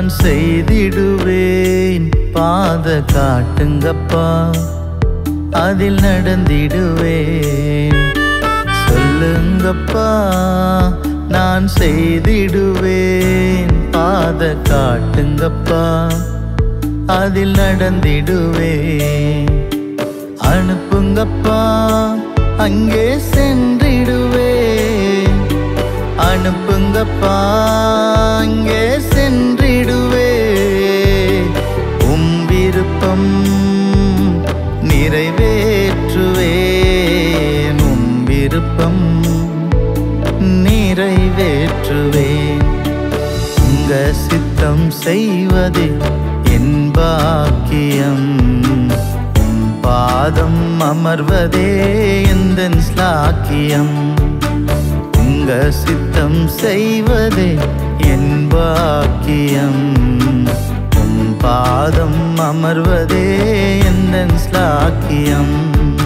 நான் செய்திடுவேன் பாத காட்டுங்கப்பா அதில் நடந்திடுவேன் சொல்லுங்கப்பா நான் செய்திடுவேன் பாத காட்டுங்கப்பா அதில் நடந்திடுவேன் அனுப்புங்கப்பா அங்கே சென்றிடுவேன் அனுப்புங்கப்பா அங்கே சென்றிடுவே உம் விருப்பம் நிறைவேற்றுவேன் உம் விருப்பம் நிறைவேற்றுவேன் உங்க சித்தம் செய்வது என் பாக்கியம் உம் பாதம் அமர்வதே எந்த ஸ்லாக்கியம் உங்க சித்தம் செய்வதே என் பாக்கியம் உம் பாதம் அமர்வதே எந்த ஸ்லாக்கியம்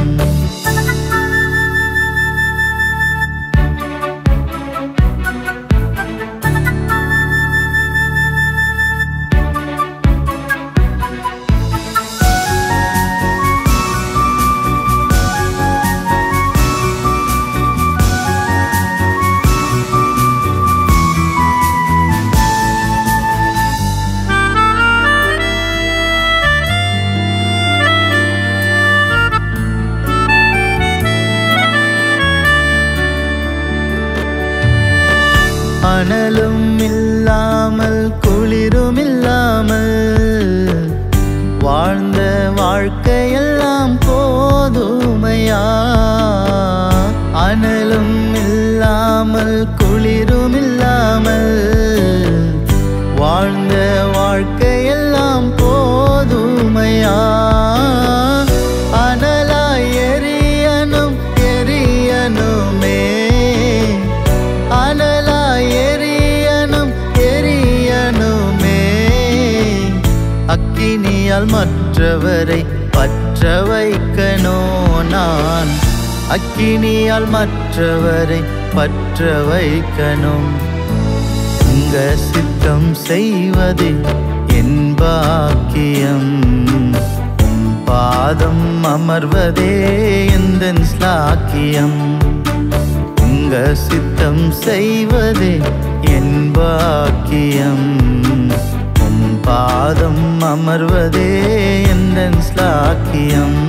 அனலும் இல்லாமல் குளிரும் இல்லாமல் வாழ்ந்த வாழ்க்கையெல்லாம் போதுமையா அனலும் இல்லாமல் குளிரும் இல்லாமல் வாழ்ந்த வாழ்க்கையெல்லாம் போதுமையா அனலாய் எரியனும் எரியனுமே அனலாய் எரியனும் எரியனுமே அக்கினியால் மற்றவரை பற்ற வைக்கனோ நான் அக்கினியால் மற்றவரை பற்ற வைக்கணும் உங்க சித்தம் செய்வது என் பாக்கியம் உம் பாதம் அமர்வதே எந்த ஸ்லாக்கியம் உங்க சித்தம் செய்வதே என் பாக்கியம் உம் பாதம் அமர்வதே எந்த ஸ்லாக்கியம்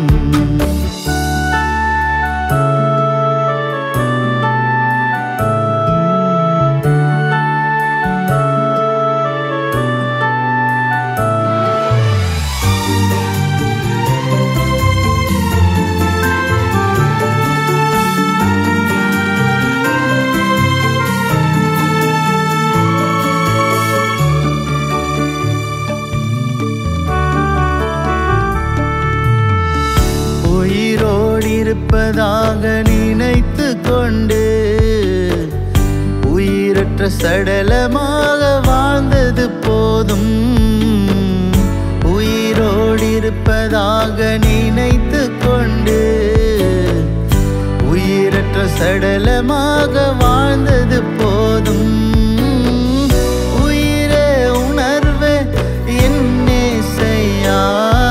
உயிரோடு இருப்பதாக நினைத்து கொண்டு உயிரற்ற சடலமாக வாழ்ந்தது போதும் உயிரோடு இருப்பதாக நினைத்து கொண்டு உயிரற்ற சடலமாக வாழ்ந்தது போதும் உயிரே உணர்வே என்னே செய்யா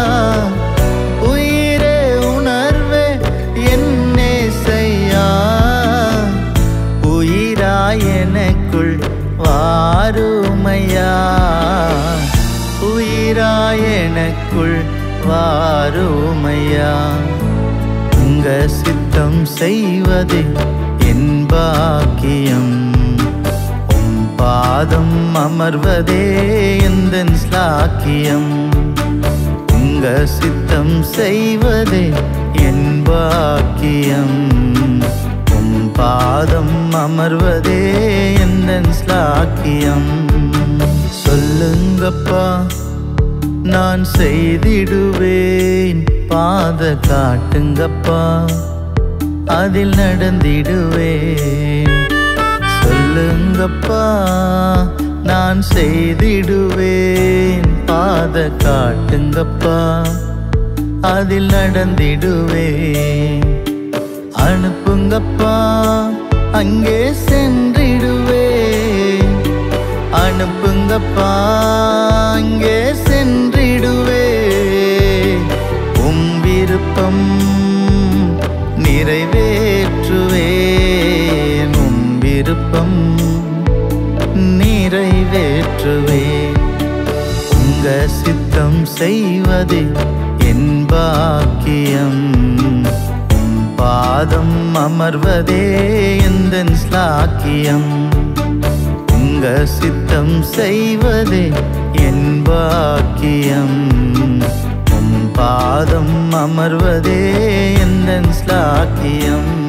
உயிரே உணர்வே என்னே செய்யா உயிராய் எனக்குள் வாருமையா உயிராய் எனக்குள் வாருமையா உங்க சித்தம் செய்வது என் பாக்கியம் உம் பாதம் அமர்வதே எந்த ஸ்லாக்கியம் உங்க சித்தம் செய்வதே என் பாக்கியம் உம் பாதம் அமர்வதே எந்த ஸ்லாக்கியம் சொல்லுங்கப்பா நான் செய்திடுவேன் பாத காட்டுங்கப்பா அதில் நடந்திடுவேன் சொல்லுங்கப்பா நான் செய்திடுவேன் பாத காட்டுங்கப்பா அதில் நடந்திடுவேன் அனுப்புங்கப்பா அங்கே சென்றிடுவேன் அனுப்புங்கப்பா இங்கே சென்றிடுவே உம் விருப்பம் நிறைவேற்றுவேன் உம் விருப்பம் நிறைவேற்றுவேன் உங்க சித்தம் செய்வது என் பாக்கியம் உம் பாதம் அமர்வதே எந்த ஸ்லாக்கியம் உங்க சித்தம் செய்வதே என் பாக்கியம் உம் பாதம் அமர்வதே எந்த ஸ்லாக்கியம்